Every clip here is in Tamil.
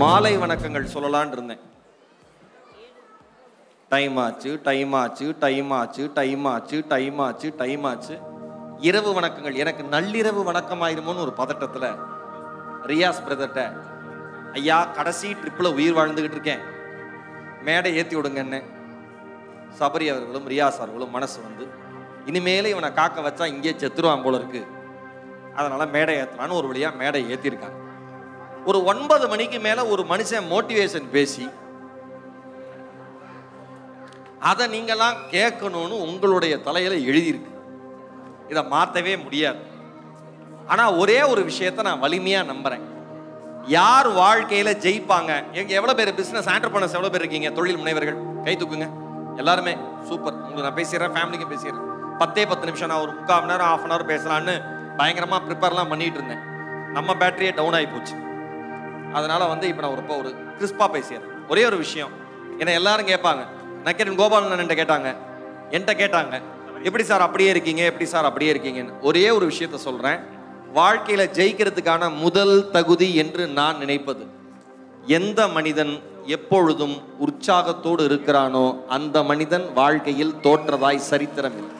மாலை வணக்கங்கள் சொல்லலாம்னு இருந்தேன் டைம் ஆச்சு டைம் ஆச்சு டைம் ஆச்சு டைம் ஆச்சு டைம் ஆச்சு டைம் ஆச்சு இரவு வணக்கங்கள் எனக்கு நள்ளிரவு வணக்கமாயிருமோன்னு ஒரு பதட்டத்துல ரியாஸ் பிரதர்கிட்ட ஐயா கடைசி ட்ரிப்பில் உயிர் வாழ்ந்துகிட்டு இருக்கேன் மேடை ஏற்றி விடுங்கன்னு சபரி அவர்களும் ரியாஸ் அவர்களும் மனசு வந்து இனிமேலே இவனை காக்க வச்சா இங்கே செத்துருவான் போல இருக்கு அதனால மேடை ஏற்றலான்னு ஒரு வழியா மேடை ஏற்றிருக்காங்க ஒரு ஒன்பது மணிக்கு மேல ஒரு மனுஷன் மோட்டிவேஷன் பேசி அதை நீங்களாம் கேட்கணும்னு உங்களுடைய தலையில எழுதியிருக்கு இதை மாற்றவே முடியாது ஆனா ஒரே ஒரு விஷயத்த நான் வலிமையா நம்புறேன் யார் வாழ்க்கையில ஜெயிப்பாங்க எங்க எவ்வளவு பேர் பிசினஸ் ஆண்டர்பனர்ஸ் எவ்வளவு பேர் இருக்கீங்க தொழில் முனைவர்கள் கை தூக்குங்க எல்லாருமே சூப்பர் உங்களுக்கு நான் பேசிடுறேன் ஃபேமிலிக்கும் பேசிடுறேன் பத்தே பத்து நிமிஷம் நான் ஒரு முக்கால் மணி நேரம் ஆஃப் அன் ஹவர் பேசலான்னு பயங்கரமா ப்ரிப்பேர்லாம் பண்ணிட்டு இருந்தேன் நம்ம பேட்டரியே டவுன் ஆகி போச்சு அதனால வந்து இப்போ நான் ரொம்ப ஒரு கிறிஸ்பா பேசிடுறேன் ஒரே ஒரு விஷயம் என்னை எல்லாரும் கேட்பாங்க நக்கீரன் கோபாலன் என்கிட்ட கேட்டாங்க என்கிட்ட கேட்டாங்க எப்படி சார் அப்படியே இருக்கீங்க எப்படி சார் அப்படியே இருக்கீங்கன்னு ஒரே ஒரு விஷயத்த சொல்றேன் வாழ்க்கையில ஜெயிக்கிறதுக்கான முதல் தகுதி என்று நான் நினைப்பது எந்த மனிதன் எப்பொழுதும் உற்சாகத்தோடு இருக்கிறானோ அந்த மனிதன் வாழ்க்கையில் தோற்றதாய் சரித்திரம் இல்லை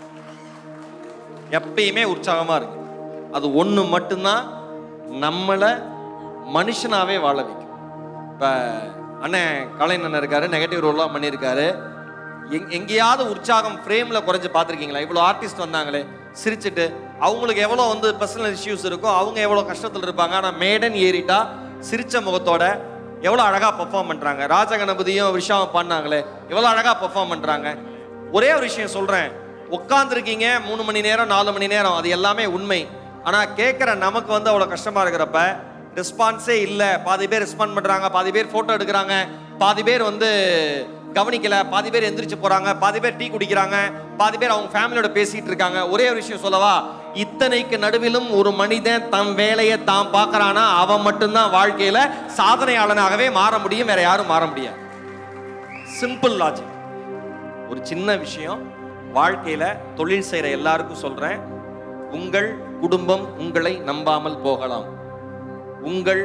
எப்பயுமே உற்சாகமா இருக்கு அது ஒண்ணு மட்டும்தான் நம்மளை மனுஷனாவே வாழ வைக்கும் இப்ப அண்ணன் கலைஞன் இருக்காரு நெகட்டிவ் ரோல்லாம் பண்ணியிருக்காரு எங் எங்கேயாவது உற்சாகம் ஃப்ரேம்ல குறைஞ்சு பார்த்துருக்கீங்களா இவ்வளோ ஆர்டிஸ்ட் வந்தாங்களே சிரிச்சுட்டு அவங்களுக்கு எவ்வளோ வந்து பர்சனல் இஷ்யூஸ் இருக்கோ அவங்க எவ்வளோ கஷ்டத்தில் இருப்பாங்க ஆனால் மேடன் ஏறிட்டா சிரிச்ச முகத்தோட எவ்வளோ அழகாக பெர்ஃபார்ம் பண்ணுறாங்க ராஜகணபதியும் விஷாவும் பண்ணாங்களே எவ்வளோ அழகாக பெர்ஃபார்ம் பண்ணுறாங்க ஒரே ஒரு விஷயம் சொல்கிறேன் உட்காந்துருக்கீங்க மூணு மணி நேரம் நாலு மணி நேரம் அது எல்லாமே உண்மை ஆனால் கேட்குற நமக்கு வந்து அவ்வளோ கஷ்டமாக இருக்கிறப்ப ரெஸ்பான்ஸே இல்லை பாதி பேர் ரெஸ்பாண்ட் பண்ணுறாங்க பாதி பேர் ஃபோட்டோ எடுக்கிறாங்க பாதி பேர் வந்து கவனிக்கல பாதி பேர் எந்திரிச்சு போறாங்க பாதி பேர் டீ குடிக்கிறாங்க பாதி பேர் அவங்க ஃபேமிலியோட பேசிட்டு இருக்காங்க ஒரே ஒரு விஷயம் சொல்லவா இத்தனைக்கு நடுவிலும் ஒரு மனிதன் தம் வேலையை தான் பார்க்கறானா அவன் மட்டும்தான் வாழ்க்கையில சாதனையாளனாகவே மாற முடியும் வேற யாரும் மாற முடியாது சிம்பிள் லாஜிக் ஒரு சின்ன விஷயம் வாழ்க்கையில தொழில் செய்யற எல்லாருக்கும் சொல்றேன் உங்கள் குடும்பம் உங்களை நம்பாமல் போகலாம் உங்கள்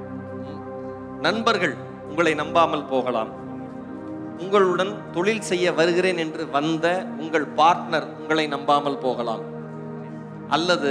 நண்பர்கள் உங்களை நம்பாமல் போகலாம் உங்களுடன் தொழில் செய்ய வருகிறேன் என்று வந்த உங்கள் பார்ட்னர் உங்களை நம்பாமல் போகலாம் அல்லது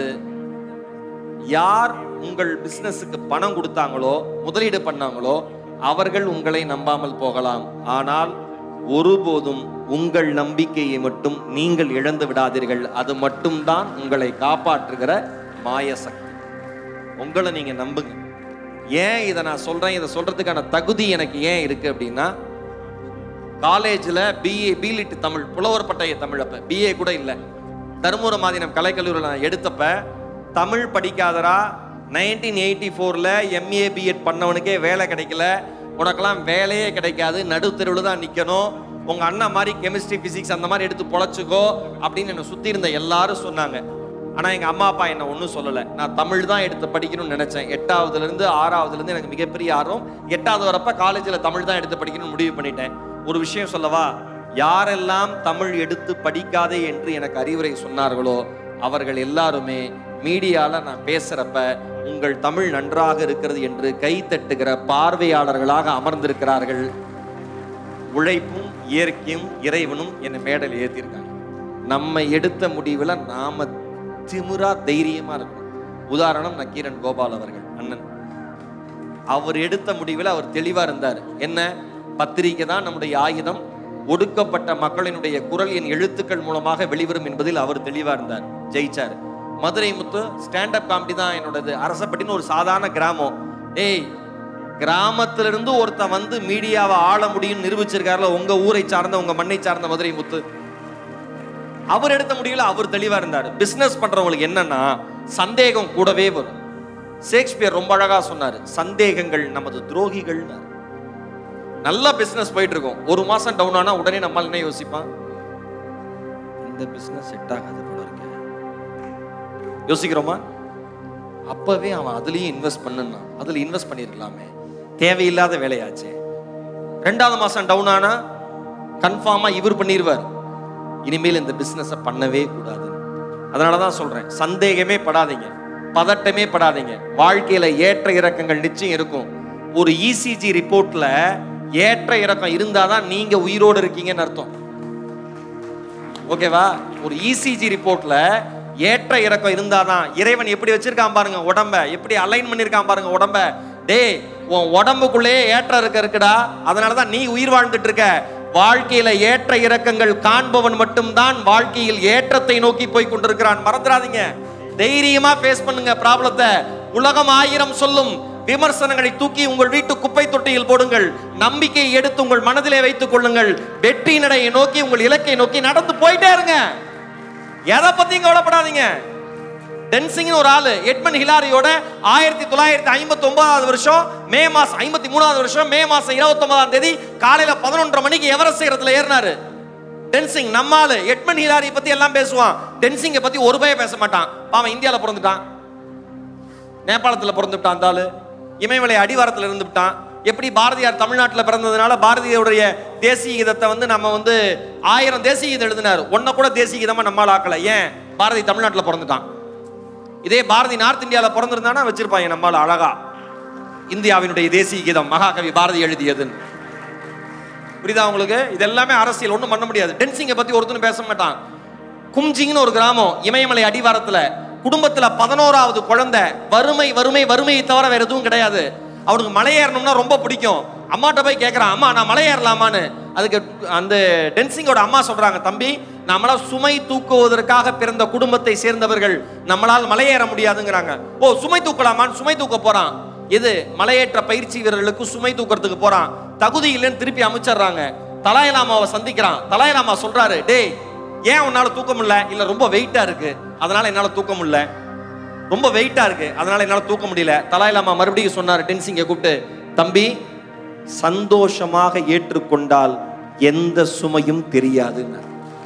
யார் உங்கள் பிசினஸுக்கு பணம் கொடுத்தாங்களோ முதலீடு பண்ணாங்களோ அவர்கள் உங்களை நம்பாமல் போகலாம் ஆனால் ஒருபோதும் உங்கள் நம்பிக்கையை மட்டும் நீங்கள் இழந்து விடாதீர்கள் அது மட்டும்தான் உங்களை காப்பாற்றுகிற மாய சக்தி உங்களை நீங்க நம்புங்க ஏன் இதை நான் சொல்றேன் இதை சொல்றதுக்கான தகுதி எனக்கு ஏன் இருக்கு அப்படின்னா காலேஜில் பிஏ பிலிட் தமிழ் புலவர் பட்டய தமிழ் அப்ப பிஏ கூட இல்லை தருமபுர மாதினம் கலைக்கல்லூரியில் நான் எடுத்தப்ப தமிழ் படிக்காதரா நைன்டீன் எயிட்டி ஃபோரில் எம்ஏ பிஎட் பண்ணவனுக்கே வேலை கிடைக்கல உனக்கெல்லாம் வேலையே கிடைக்காது நடுத்தெருவில் தான் நிற்கணும் உங்கள் அண்ணன் மாதிரி கெமிஸ்ட்ரி ஃபிசிக்ஸ் அந்த மாதிரி எடுத்து பொழைச்சிக்கோ அப்படின்னு என்னை சுற்றி இருந்த எல்லாரும் சொன்னாங்க ஆனால் எங்கள் அம்மா அப்பா என்னை ஒன்றும் சொல்லலை நான் தமிழ் தான் எடுத்து படிக்கணும்னு நினச்சேன் எட்டாவதுலேருந்து ஆறாவதுலேருந்து எனக்கு மிகப்பெரிய ஆர்வம் எட்டாவது வரப்ப காலேஜில் தமிழ் தான் எடுத்து படிக்கணும்னு முடிவு பண்ணிட்டேன் ஒரு விஷயம் சொல்லவா யாரெல்லாம் தமிழ் எடுத்து படிக்காதே என்று எனக்கு அறிவுரை சொன்னார்களோ அவர்கள் எல்லாருமே மீடியால நான் பேசுறப்ப உங்கள் தமிழ் நன்றாக இருக்கிறது என்று கை தட்டுகிற பார்வையாளர்களாக அமர்ந்திருக்கிறார்கள் உழைப்பும் இயற்கையும் இறைவனும் என்னை மேடல் ஏற்றிருக்காங்க நம்ம எடுத்த முடிவுல நாம திமிரா தைரியமா இருக்கணும் உதாரணம் நக்கீரன் கோபால் அவர்கள் அண்ணன் அவர் எடுத்த முடிவில் அவர் தெளிவா இருந்தார் என்ன பத்திரிகை தான் நம்முடைய ஆயுதம் ஒடுக்கப்பட்ட மக்களினுடைய குரல் என் எழுத்துக்கள் மூலமாக வெளிவரும் என்பதில் அவர் தெளிவா இருந்தார் ஜெயிச்சார் மதுரை முத்து ஸ்டாண்டப் காமெடி தான் என்னோடது அரசப்பட்டின்னு ஒரு சாதாரண கிராமம் ஏய் கிராமத்திலிருந்து ஒருத்தன் வந்து மீடியாவை ஆள முடியும் நிரூபிச்சிருக்காருல உங்க ஊரை சார்ந்த உங்க மண்ணை சார்ந்த மதுரை முத்து அவர் எடுத்த முடிவில் அவர் தெளிவா இருந்தார் பிசினஸ் பண்றவங்களுக்கு என்னன்னா சந்தேகம் கூடவே வரும் ஷேக்ஸ்பியர் ரொம்ப அழகா சொன்னாரு சந்தேகங்கள் நமது துரோகிகள் நல்ல பிசினஸ் போயிட்டு இருக்கும் ஒரு மாசம் டவுன் ஆனா உடனே நம்மால் என்ன யோசிப்பான் இந்த பிசினஸ் செட் ஆகாது போல இருக்கு யோசிக்கிறோமா அப்பவே அவன் அதுலயும் இன்வெஸ்ட் பண்ணுனான் அதுல இன்வெஸ்ட் பண்ணிருக்கலாமே தேவையில்லாத வேலையாச்சே ரெண்டாவது மாசம் டவுன் ஆனா கன்ஃபார்மா இவர் பண்ணிடுவார் இனிமேல் இந்த பிசினஸை பண்ணவே கூடாது அதனால தான் சொல்றேன் சந்தேகமே படாதீங்க பதட்டமே படாதீங்க வாழ்க்கையில ஏற்ற இறக்கங்கள் நிச்சயம் இருக்கும் ஒரு இசிஜி ரிப்போர்ட்ல ஏற்ற இறக்கம் இருந்தாதான் நீங்க உயிரோடு இருக்கீங்கன்னு அர்த்தம் ஓகேவா ஒரு இசிஜி ரிப்போர்ட்ல ஏற்ற இறக்கம் இருந்தாதான் இறைவன் எப்படி வச்சிருக்கான் பாருங்க உடம்ப எப்படி அலைன் பண்ணிருக்கான் பாருங்க உடம்ப டேய் உன் உடம்புக்குள்ளே ஏற்ற இருக்க இருக்குடா அதனாலதான் நீ உயிர் வாழ்ந்துட்டு இருக்க வாழ்க்கையில ஏற்ற இறக்கங்கள் காண்பவன் மட்டும்தான் வாழ்க்கையில் ஏற்றத்தை நோக்கி போய் கொண்டிருக்கிறான் மறந்துடாதீங்க தைரியமா ஃபேஸ் பண்ணுங்க ப்ராப்ளத்தை உலகம் ஆயிரம் சொல்லும் விமர்சனங்களை தூக்கி உங்கள் வீட்டு குப்பை தொட்டியில் போடுங்கள் நம்பிக்கையை எடுத்து உங்கள் மனதிலே வைத்துக் கொள்ளுங்கள் வெற்றி நடையை நோக்கி உங்கள் இலக்கை நோக்கி நடந்து போயிட்டே இருங்க எதை பத்தியும் கவலைப்படாதீங்க டென்சிங்னு ஒரு ஆளு எட்மன் ஹிலாரியோட ஆயிரத்தி தொள்ளாயிரத்தி ஐம்பத்தி ஒன்பதாவது வருஷம் மே மாசம் ஐம்பத்தி மூணாவது வருஷம் மே மாசம் இருபத்தி ஒன்பதாம் தேதி காலையில பதினொன்றரை மணிக்கு எவரெஸ்ட் சிகரத்துல ஏறினாரு டென்சிங் நம்ம ஆளு எட்மன் ஹிலாரி பத்தி எல்லாம் பேசுவான் டென்சிங்கை பத்தி ஒரு பய பேச மாட்டான் பாவன் இந்தியால பிறந்துட்டான் நேபாளத்துல பிறந்துட்டான் அந்த ஆளு இமயமலை அடிவாரத்துல இருந்துட்டான் எப்படி பாரதியார் தமிழ்நாட்டில் பிறந்ததுனால பாரதியாருடைய தேசிய கீதத்தை வந்து நம்ம வந்து ஆயிரம் தேசிய கீதம் எழுதினார் ஒன்ன கூட தேசிய கீதமா நம்மால் ஆக்கல ஏன் பாரதி தமிழ்நாட்டில் பிறந்துட்டான் இதே பாரதி நார்த் இந்தியாவில் பிறந்திருந்தானா வச்சிருப்பாங்க நம்மால் அழகா இந்தியாவினுடைய தேசிய கீதம் மகாகவி பாரதி எழுதியதுன்னு புரியுதா உங்களுக்கு இது எல்லாமே அரசியல் ஒன்றும் பண்ண முடியாது டென்சிங்கை பத்தி ஒருத்தனும் பேச மாட்டான் கும்ஜிங்னு ஒரு கிராமம் இமயமலை அடிவாரத்துல குடும்பத்துல பதினோராவது குழந்தை வறுமை வறுமை வறுமையை தவிர வேற எதுவும் கிடையாது அவனுக்கு மலை ஏறணும்னா ரொம்ப பிடிக்கும் அம்மாட்ட போய் கேட்கறான் அம்மா நான் மலை ஏறலாமான்னு அதுக்கு அந்த டென்சிங்கோட அம்மா சொல்றாங்க தம்பி நம்மளா சுமை தூக்குவதற்காக பிறந்த குடும்பத்தை சேர்ந்தவர்கள் நம்மளால் மலையேற முடியாதுங்கிறாங்க ஓ சுமை தூக்கலாமான்னு சுமை தூக்க போறான் எது மலையேற்ற பயிற்சி வீரர்களுக்கு சுமை தூக்கறதுக்கு போறான் தகுதி இல்லைன்னு திருப்பி அமைச்சிடுறாங்க தலாயலாமாவை சந்திக்கிறான் தலாயலாமா சொல்றாரு டேய் ஏன் உன்னால தூக்க முடியல இல்ல ரொம்ப வெயிட்டா இருக்கு அதனால என்னால தூக்க முடியல ரொம்ப வெயிட்டா இருக்கு அதனால என்னால தூக்க முடியல தலாயலாமா மறுபடியும் சொன்னாரு டென்சிங்க கூப்பிட்டு தம்பி சந்தோஷமாக ஏற்றுக்கொண்டால் எந்த சுமையும் தெரியாதுன்னாரு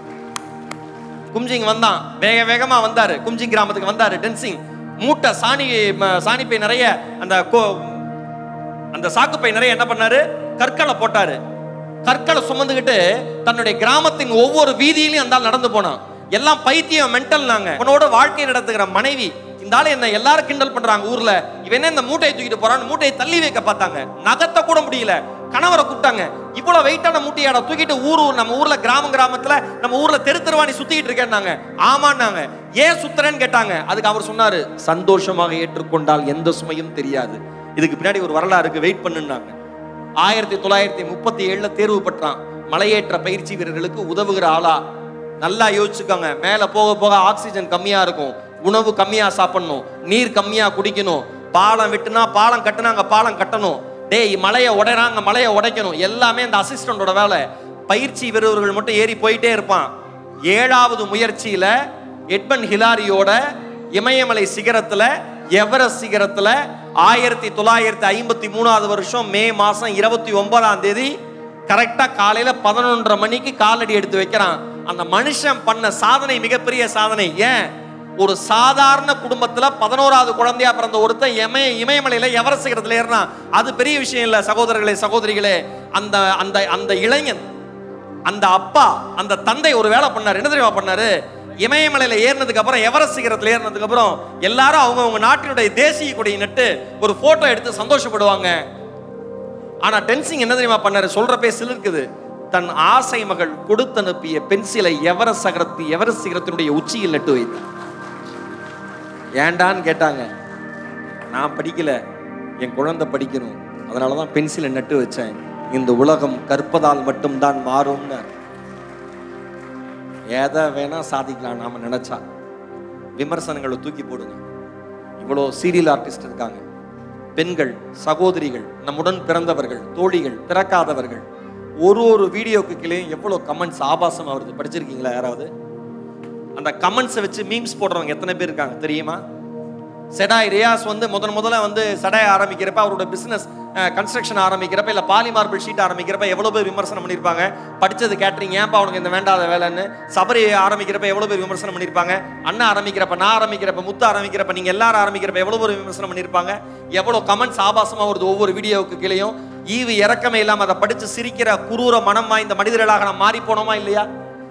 கும்ஜிங் வந்தான் வேக வேகமா வந்தாரு கும்ஜிங் கிராமத்துக்கு வந்தாரு டென்சிங் மூட்டை சாணி ம- சாணிப்பை நிறைய அந்த கோ- அந்த சாக்குப்பை நிறைய என்ன பண்ணாரு கற்களை போட்டாரு கற்களை சுமந்துக்கிட்டு தன்னுடைய கிராமத்தின் ஒவ்வொரு வீதியிலையும் அந்த ஆள் நடந்து போனான் எல்லாம் பைத்தியம் மென்டல் நாங்க அவனோட வாழ்க்கை நடத்துகிற மனைவி இந்த ஆளு என்ன எல்லாரும் கிண்டல் பண்றாங்க ஊர்ல இவன் என்ன இந்த மூட்டையை தூக்கிட்டு போறான்னு மூட்டையை தள்ளி வைக்க பார்த்தாங்க நகத்த கூட முடியல கணவரை கூப்பிட்டாங்க இவ்வளவு வெயிட்டான மூட்டையாட தூக்கிட்டு ஊர் ஊர் நம்ம ஊர்ல கிராமம் கிராமத்துல நம்ம ஊர்ல தெரு தெருவாணி சுத்திட்டு இருக்கேன்னாங்க ஆமான்னாங்க ஏன் சுத்துறேன்னு கேட்டாங்க அதுக்கு அவர் சொன்னாரு சந்தோஷமாக ஏற்றுக்கொண்டால் எந்த சுமையும் தெரியாது இதுக்கு பின்னாடி ஒரு வரலாறு இருக்கு வெயிட் பண்ணுனாங்க ஆயிரத்தி தொள்ளாயிரத்தி முப்பத்தி ஏழுல தேர்வு பெற்றான் மலையேற்ற பயிற்சி வீரர்களுக்கு உதவுகிற ஆளா நல்லா யோசிச்சுக்கோங்க மேல போக போக ஆக்சிஜன் கம்மியா இருக்கும் உணவு கம்மியா சாப்பிடணும் நீர் கம்மியா குடிக்கணும் பாலம் வெட்டுனா பாலம் கட்டுனாங்க பாலம் கட்டணும் டேய் மலையை உடைறாங்க மலையை உடைக்கணும் எல்லாமே இந்த அசிஸ்டண்டோட வேலை பயிற்சி வீரர்கள் மட்டும் ஏறி போயிட்டே இருப்பான் ஏழாவது முயற்சியில எட்மன் ஹிலாரியோட இமயமலை சிகரத்துல எவரெஸ்ட் சிகரத்துல ஆயிரத்தி தொள்ளாயிரத்தி ஐம்பத்தி மூணாவது வருஷம் மே மாசம் இருபத்தி ஒன்பதாம் தேதி கரெக்டா காலையில பதினொன்றரை மணிக்கு காலடி எடுத்து வைக்கிறான் அந்த மனுஷன் பண்ண சாதனை மிகப்பெரிய சாதனை ஏன் ஒரு சாதாரண குடும்பத்துல பதினோராவது குழந்தையா பிறந்த ஒருத்தன் இமய இமயமலையில எவரெஸ்ட் சிகரத்துல ஏறினான் அது பெரிய விஷயம் இல்ல சகோதரர்களே சகோதரிகளே அந்த அந்த அந்த இளைஞன் அந்த அப்பா அந்த தந்தை ஒரு வேலை பண்ணாரு என்ன தெரியுமா பண்ணாரு இமயமலையில ஏறினதுக்கு அப்புறம் எவரெஸ்ட் சிகரத்துல ஏறினதுக்கு அப்புறம் எல்லாரும் அவங்க அவங்க நாட்டினுடைய தேசிய கொடியை நட்டு ஒரு போட்டோ எடுத்து சந்தோஷப்படுவாங்க ஆனா டென்சிங் என்ன தெரியுமா பண்ணாரு சொல்றப்பே சிலிர்க்குது தன் ஆசை மகள் கொடுத்து அனுப்பிய பென்சிலை எவரெஸ்ட் சகரத்து எவரெஸ்ட் சிகரத்தினுடைய உச்சியில் நட்டு வைத்தார் ஏண்டான்னு கேட்டாங்க நான் படிக்கல என் குழந்தை படிக்கணும் அதனால தான் பென்சிலை நட்டு வச்சேன் இந்த உலகம் கற்பதால் மட்டும்தான் மாறும்னார் எதை வேணா சாதிக்கலாம் நாம நினைச்சா விமர்சனங்களை தூக்கி போடுங்க இவ்வளோ சீரியல் ஆர்டிஸ்ட் இருக்காங்க பெண்கள் சகோதரிகள் நம்முடன் பிறந்தவர்கள் தோழிகள் பிறக்காதவர்கள் ஒரு ஒரு வீடியோக்கு கீழே எவ்வளோ கமெண்ட்ஸ் ஆபாசம் வருது படிச்சிருக்கீங்களா யாராவது அந்த கமெண்ட்ஸை வச்சு மீம்ஸ் போடுறவங்க எத்தனை பேர் இருக்காங்க தெரியுமா செடாய் ரியாஸ் வந்து முதன் முதல்ல வந்து செடாய் ஆரம்பிக்கிறப்ப அவரோட பிசினஸ் கன்ஸ்ட்ரக்ஷன் ஆரம்பிக்கிறப்ப இல்லை பாலி மார்பிள் ஷீட் ஆரம்பிக்கிறப்ப எவ்வளோ பேர் விமர்சனம் பண்ணியிருப்பாங்க படிச்சது கேட்டரிங் ஏன்ப்பா அவனுக்கு இந்த வேண்டாத வேலைன்னு சபரி ஆரம்பிக்கிறப்ப எவ்வளோ பேர் விமர்சனம் பண்ணியிருப்பாங்க அண்ணா ஆரம்பிக்கிறப்ப நான் ஆரம்பிக்கிறப்ப முத்து ஆரம்பிக்கிறப்ப நீங்கள் எல்லாரும் ஆரம்பிக்கிறப்ப எவ்வளோ பேர் விமர்சனம் பண்ணியிருப்பாங்க எவ்வளோ கமெண்ட்ஸ் ஆபாசமாக வருது ஒவ்வொரு வீடியோவுக்கு கீழேயும் ஈவு இறக்கமே இல்லாமல் அதை படித்து சிரிக்கிற குரூர மனம் வாய்ந்த மனிதர்களாக நாம் மாறி போனோமா இல்லையா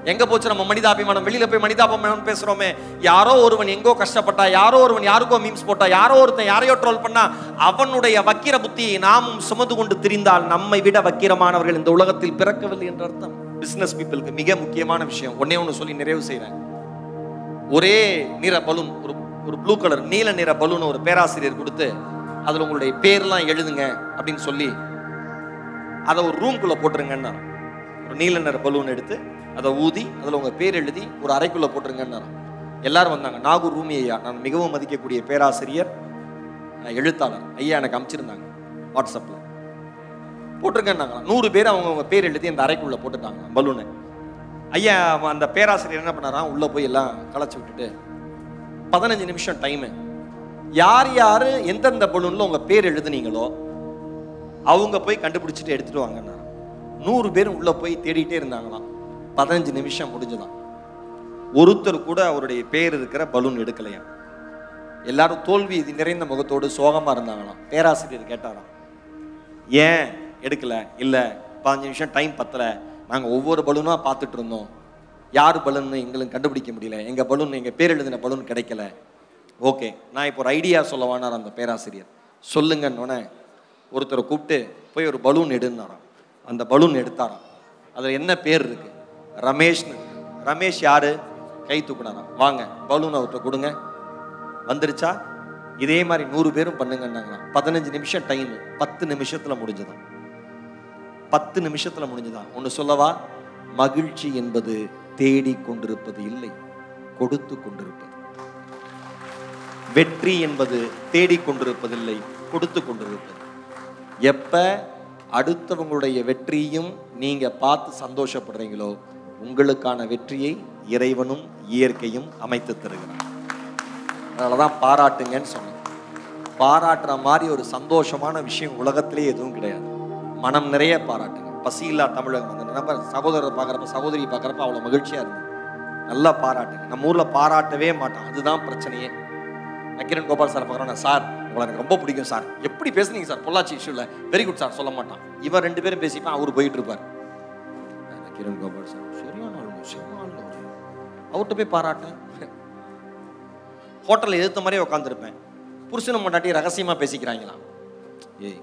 எங்க போச்சு நம்ம மனிதாபிமானம் வெளியில போய் மனிதாபிமானம் பேசுறோமே யாரோ ஒருவன் எங்கோ கஷ்டப்பட்டா யாரோ ஒருவன் யாருக்கோ மீம்ஸ் போட்டா யாரோ ஒருத்தன் யாரையோ ட்ரோல் பண்ணா அவனுடைய வக்கிர புத்தியை நாமும் சுமந்து கொண்டு திரிந்தால் நம்மை விட வக்கிரமானவர்கள் இந்த உலகத்தில் பிறக்கவில்லை என்ற அர்த்தம் பிசினஸ் பீப்புளுக்கு மிக முக்கியமான விஷயம் ஒன்னே ஒன்று சொல்லி நிறைவு செய்றேன் ஒரே நிற பலூன் ஒரு ஒரு ப்ளூ கலர் நீல நிற பலூன் ஒரு பேராசிரியர் கொடுத்து அதுல உங்களுடைய பேர்லாம் எழுதுங்க அப்படின்னு சொல்லி அதை ஒரு ரூம்குள்ள போட்டுருங்கன்னா ஒரு நீல நிற பலூன் எடுத்து அதை ஊதி அதில் உங்க பேர் எழுதி ஒரு அறைக்குள்ள போட்டுருங்கன்னா எல்லாரும் வந்தாங்க நாகூர் ரூமி ஐயா நான் மிகவும் மதிக்கக்கூடிய பேராசிரியர் அஹ், எழுத்தாளர் ஐயா எனக்கு அமைச்சிருந்தாங்க வாட்ஸ்அப்பில் போட்டிருக்கேன்னாங்க நூறு பேர் அவங்க அவங்க பேர் எழுதி அந்த அறைக்குள்ள போட்டுட்டாங்க பலூனை ஐயா அவன் அந்த பேராசிரியர் என்ன பண்ணாராம் உள்ள போய் எல்லாம் களைச்சு விட்டுட்டு பதினஞ்சு நிமிஷம் டைமு யார் யார் எந்தெந்த பலூன்ல உங்க பேர் எழுதுனீங்களோ அவங்க போய் கண்டுபிடிச்சிட்டு எடுத்துட்டு வாங்கன்னாராம் நூறு பேரும் உள்ள போய் தேடிட்டே இருந்தாங்களாம் பதினஞ்சு நிமிஷம் முடிஞ்சுதான் ஒருத்தர் கூட அவருடைய பேர் இருக்கிற பலூன் எடுக்கலையாம் எல்லாரும் தோல்வி நிறைந்த முகத்தோடு சோகமா இருந்தாங்களாம் பேராசிரியர் கேட்டாராம் ஏன் எடுக்கல இல்ல பதினஞ்சு நிமிஷம் டைம் பத்தல நாங்க ஒவ்வொரு பலூனா பார்த்துட்டு இருந்தோம் யார் பலூன் எங்களுக்கு கண்டுபிடிக்க முடியல எங்க பலூன் எங்க பேர் எழுதின பலூன் கிடைக்கல ஓகே நான் இப்போ ஒரு ஐடியா சொல்லவானார் அந்த பேராசிரியர் சொல்லுங்கன்னொன்னே ஒருத்தரை கூப்பிட்டு போய் ஒரு பலூன் எடுன்னாராம் அந்த பலூன் எடுத்தாராம் அதில் என்ன பேர் இருக்கு ரமேஷ்னு இருக்கு. ரமேஷ் யாரு கை தூக்குனாராம் வாங்க பலூன் அவர்கிட்ட கொடுங்க வந்துருச்சா இதே மாதிரி நூறு பேரும் பண்ணுங்கன்னாங்களாம் பதினஞ்சு நிமிஷம் டைம் பத்து நிமிஷத்துல முடிஞ்சுதான் பத்து நிமிஷத்துல முடிஞ்சுதான் ஒன்று சொல்லவா மகிழ்ச்சி என்பது தேடி கொண்டிருப்பது இல்லை கொடுத்து கொண்டிருப்பது வெற்றி என்பது தேடிக் கொண்டிருப்பதில்லை கொடுத்து கொண்டிருப்பது எப்ப அடுத்தவங்களுடைய வெற்றியும் நீங்க பார்த்து சந்தோஷப்படுறீங்களோ உங்களுக்கான வெற்றியை இறைவனும் இயற்கையும் அமைத்து தருகிறார் அதனாலதான் பாராட்டுங்கன்னு சொன்னேன் பாராட்டுற மாதிரி ஒரு சந்தோஷமான விஷயம் உலகத்திலே எதுவும் கிடையாது மனம் நிறைய பாராட்டுங்க பசியில்லா தமிழகம் அந்த நபர் சகோதரர் பார்க்குறப்ப சகோதரி பார்க்குறப்ப அவ்வளோ மகிழ்ச்சியா இருக்கு நல்லா பாராட்டுங்க நம்ம ஊர்ல பாராட்டவே மாட்டோம் அதுதான் பிரச்சனையே நக்கிரன் கோபால் சார் பார்க்குறோம் சார் உங்களை எனக்கு ரொம்ப பிடிக்கும் சார் எப்படி பேசுனீங்க சார் பொள்ளாச்சி இஷ்யூல வெரி குட் சார் சொல்ல மாட்டான் இவன் ரெண்டு பேரும் பேசிப்பான் அவர் போயிட்டு இருப்பார் நக்கிரன் கோபால் சார் சரியான ஆளுங்க, சரியான ஆளுங்க. அவர்கிட்ட போய் பாராட்டேன் ஹோட்டலில் எதிர்த்த மாதிரியே உட்காந்துருப்பேன் புருஷனை மண்டாட்டி ரகசியமா பேசிக்கிறாங்களாம் ஏய்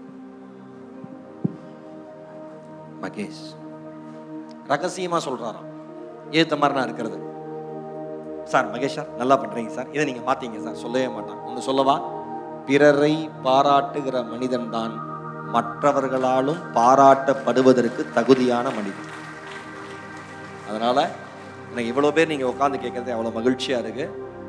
மகேஷ் ரகசியமா சொல்றாராம் ஏத்த மாதிரி நான் இருக்கிறது சார் மகேஷ் சார் நல்லா பண்றீங்க சார் இதை நீங்க மாத்தீங்க சார் சொல்லவே மாட்டான் ஒன்று சொல்லவா பிறரை பாராட்டுகிற மனிதன் தான் மற்றவர்களாலும் பாராட்டப்படுவதற்கு தகுதியான மனிதன் அதனால எனக்கு இவ்வளோ பேர் நீங்கள் உட்காந்து கேட்கறது அவ்வளோ மகிழ்ச்சியாக இருக்கு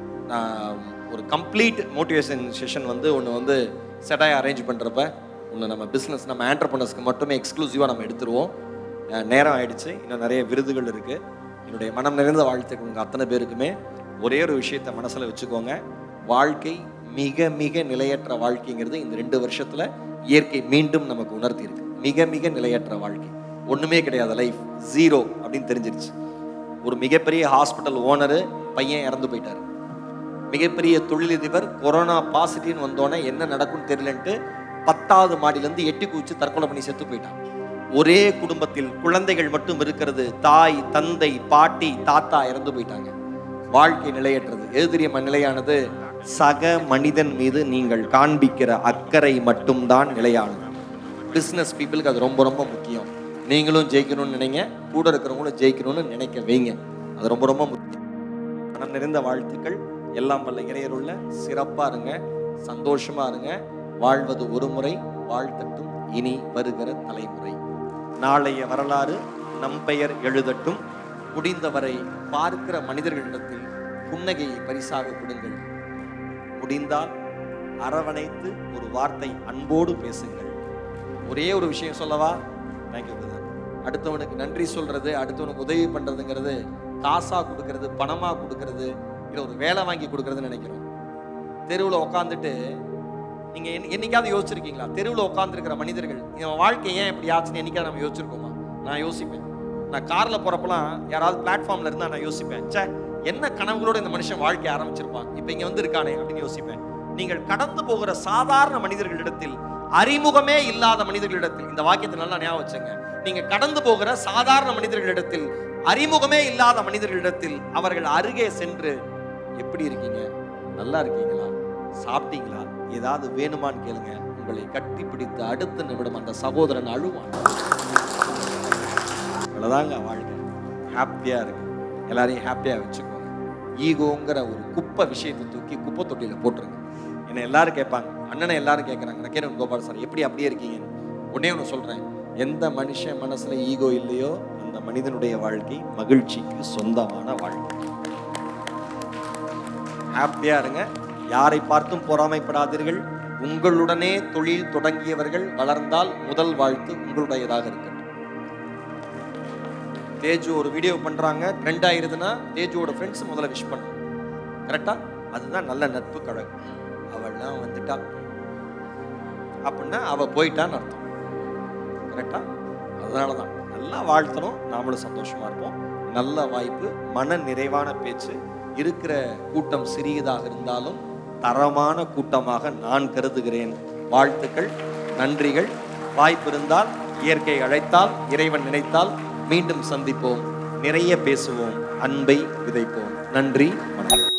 நான் ஒரு கம்ப்ளீட் மோட்டிவேஷன் செஷன் வந்து ஒன்று வந்து செட்டாக அரேஞ்ச் பண்ணுறப்ப ஒன்று நம்ம பிஸ்னஸ் நம்ம ஆண்டர்பனர்ஸ்க்கு மட்டுமே எக்ஸ்க்ளூசிவாக நம்ம எடுத்துருவோம் அஹ் நேரம் ஆயிடுச்சு இன்னும் நிறைய விருதுகள் இருக்குது என்னுடைய மனம் நிறைந்த வாழ்த்துக்கள் உங்கள் அத்தனை பேருக்குமே ஒரே ஒரு விஷயத்தை மனசில் வச்சுக்கோங்க வாழ்க்கை மிக மிக நிலையற்ற வாழ்க்கைங்கிறது இந்த ரெண்டு வருஷத்தில் இயற்கை மீண்டும் நமக்கு உணர்த்தி இருக்கு மிக மிக நிலையற்ற வாழ்க்கை ஒன்றுமே கிடையாது லைஃப் ஜீரோ அப்படின்னு தெரிஞ்சிருச்சு ஒரு மிகப்பெரிய ஹாஸ்பிட்டல் ஓனரு பையன் இறந்து போயிட்டாரு மிகப்பெரிய தொழிலதிபர் கொரோனா பாசிட்டிவ்னு வந்தோடனே என்ன நடக்கும்னு தெரியலன்ட்டு பத்தாவது மாடியிலேருந்து எட்டி குதிச்சு தற்கொலை பண்ணி செத்து போயிட்டான் ஒரே குடும்பத்தில் குழந்தைகள் மட்டும் இருக்கிறது தாய் தந்தை பாட்டி தாத்தா இறந்து போயிட்டாங்க வாழ்க்கை நிலையற்றது எது தெரியுமா நிலையானது சக மனிதன் மீது நீங்கள் காண்பிக்கிற அக்கறை மட்டும்தான் நிலையானது பிஸ்னஸ் பீப்புளுக்கு அது ரொம்ப ரொம்ப முக்கியம் நீங்களும் ஜெயிக்கணும்னு நினைங்க கூட இருக்கிறவங்களும் ஜெயிக்கணும்னு நினைக்க வைங்க அது ரொம்ப ரொம்ப முக்கியம் மனம் நிறைந்த வாழ்த்துக்கள் எல்லாம் வல்ல இறையருள்ள சிறப்பா இருங்க சந்தோஷமா இருங்க வாழ்வது ஒரு முறை வாழ்த்தட்டும் இனி வருகிற தலைமுறை நாளைய வரலாறு நம் பெயர் எழுதட்டும் முடிந்தவரை பார்க்கிற மனிதர்களிடத்தில் புன்னகையை பரிசாக கொடுங்கள் முடிந்தால் அரவணைத்து ஒரு வார்த்தை அன்போடு பேசுங்கள் ஒரே ஒரு விஷயம் சொல்லவா தேங்க்யூ பிரதர் அடுத்தவனுக்கு நன்றி சொல்றது அடுத்தவனுக்கு உதவி பண்றதுங்கிறது காசா கொடுக்கறது பணமா கொடுக்கறது இல்லை ஒரு வேலை வாங்கி கொடுக்கறதுன்னு நினைக்கிறோம் தெருவில் உட்காந்துட்டு நீங்க என்னை- என்னைக்காவது யோசிச்சிருக்கீங்களா தெருவில் உட்காந்துருக்கிற மனிதர்கள் இவன் வாழ்க்கை ஏன் இப்படி ஆச்சுன்னு என்னைக்காவது நம்ம யோசிச்சிருக்கோமா நான் யோசிப்பேன் நான் கார்ல போறப்பலாம் யாராவது பிளாட்ஃபார்ம்ல இருந்தா நான் யோசிப்பேன் ச்சே என்ன கனவுகளோட இந்த மனுஷன் வாழ்க்கை ஆரம்பிச்சிருப்பான் இப்போ இங்க வந்து இருக்கானே அப்படின்னு யோசிப்பேன் நீங்கள் கடந்து போகிற சாதாரண மனிதர்களிடத்தில் அறிமுகமே இல்லாத மனிதர்களிடத்தில் இந்த வாக்கியத்தை நல்லா ஞாபகம் வச்சுங்க நீங்க கடந்து போகிற சாதாரண மனிதர்களிடத்தில் அறிமுகமே இல்லாத மனிதர்களிடத்தில் அவர்கள் அருகே சென்று எப்படி இருக்கீங்க நல்லா இருக்கீங்களா சாப்பிட்டீங்களா ஏதாவது வேணுமான்னு கேளுங்க உங்களை கட்டி பிடித்து அடுத்த நிமிடம் அந்த சகோதரன் அழுவான் இவ்வளவுதாங்க வாழ்க்கை ஹாப்பியா இருக்கு எல்லாரையும் ஹாப்பியா வச்சுக்கோங்க ஈகோங்கிற ஒரு குப்பை விஷயத்தை தூக்கி குப்பை தொட்டியில போட்டுருங்க என்ன எல்லாரும் கேட்பாங்க அண்ணனை எல்லாரும் கேட்கறாங்க நான் கேட்கணும் கோபால் சார் எப்படி அப்படியே இருக்கீங்க உடனே ஒன்று சொல்றேன் எந்த மனுஷன் மனசுல ஈகோ இல்லையோ அந்த மனிதனுடைய வாழ்க்கை மகிழ்ச்சிக்கு சொந்தமான வாழ்க்கை ஹாப்பியா இருங்க யாரை பார்த்தும் பொறாமைப்படாதீர்கள் உங்களுடனே தொழில் தொடங்கியவர்கள் வளர்ந்தால் முதல் வாழ்த்து உங்களுடையதாக இருக்கட்டும் தேஜு ஒரு வீடியோ பண்றாங்க ட்ரெண்ட் ஆயிருதுன்னா தேஜுவோட ஃப்ரெண்ட்ஸ் முதல்ல விஷ் பண்ணும் கரெக்டா அதுதான் நல்ல நட்பு கழகு அவள்லாம் வந்துட்டா அப்படின்னா அவ போயிட்டான்னு அர்த்தம் கரெக்டா அதனால தான் நல்லா வாழ்த்தணும் நாமளும் சந்தோஷமா இருப்போம் நல்ல வாய்ப்பு மன நிறைவான பேச்சு இருக்கிற கூட்டம் சிறியதாக இருந்தாலும் தரமான கூட்டமாக நான் கருதுகிறேன் வாழ்த்துக்கள் நன்றிகள் வாய்ப்பு இருந்தால் இயற்கை அழைத்தால் இறைவன் நினைத்தால் மீண்டும் சந்திப்போம் நிறைய பேசுவோம் அன்பை விதைப்போம் நன்றி வணக்கம்